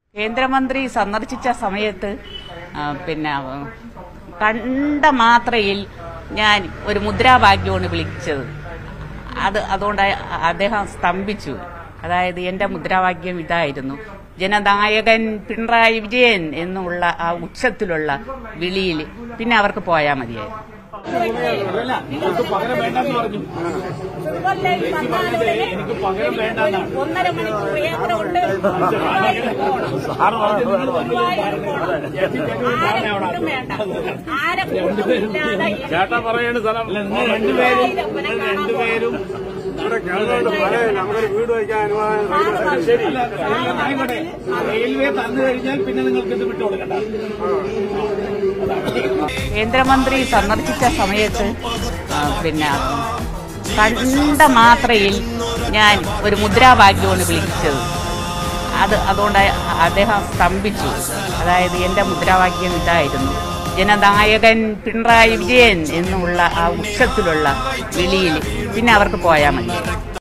കേന്ദ്രമന്ത്രി സന്ദർശിച്ച സമയത്ത് ആ, പിന്നെ ആ, കണ്ട മാത്രയിൽ ഞാൻ ഒരു മുദ്രാവാക്യമാണ് വിളിച്ചത് അത് അതുകൊണ്ട് അദ്ദേഹം സ്തംഭിച്ചു അതായത് എന്റെ മുദ്രാവാക്യം ഇതായിരുന്നു ജനനായകൻ പിണറായി വിജയൻ എന്നുള്ള ആ ഉച്ചത്തിലുള്ള വിളിയിൽ പിന്നെ അവർക്ക് പോയാൽ മതിയായിരുന്നു അല്ല നിങ്ങൾക്ക് പകരം വേണ്ടെന്ന് പറഞ്ഞു എനിക്ക് പകരം വേണ്ടെന്നാണ് ഒന്നര മണിക്കൂർ യാത്ര കൊണ്ട് സാറ് പറഞ്ഞു നിങ്ങൾ പറഞ്ഞു ആരെക്കൊണ്ടും വേണ്ട ആരെക്കൊണ്ടും ഇല്ലാതെ ചേട്ടാ പറയാണ് സ്ഥലം നിങ്ങൾ രണ്ടുപേരും നിങ്ങൾ രണ്ടുപേരും നമുക്കൊരു വീട് വയ്ക്കാൻ അനുവാദം ശരി അല്ല, ആയിക്കോട്ടെ റെയിൽവേ തന്നു കഴിഞ്ഞാൽ പിന്നെ നിങ്ങൾക്ക് ഇത് വിട്ടു കൊടുക്കണ്ട കേന്ദ്രമന്ത്രി സന്ദർശിച്ച സമയത്ത് ആ, പിന്നെ കണ്ട മാത്രയിൽ ഞാൻ ഒരു മുദ്രാവാക്യമാണ് വിളിച്ചത് അത് അതുകൊണ്ട് അദ്ദേഹം സ്തംഭിച്ചു അതായത് എന്റെ മുദ്രാവാക്യം ഇതായിരുന്നു ജനനായകൻ പിണറായി വിജയൻ എന്നുള്ള ആ ഉച്ചത്തിലുള്ള വിളിയിൽ പിന്നെ അവർക്ക് പോയാൽ മതിയായിരുന്നു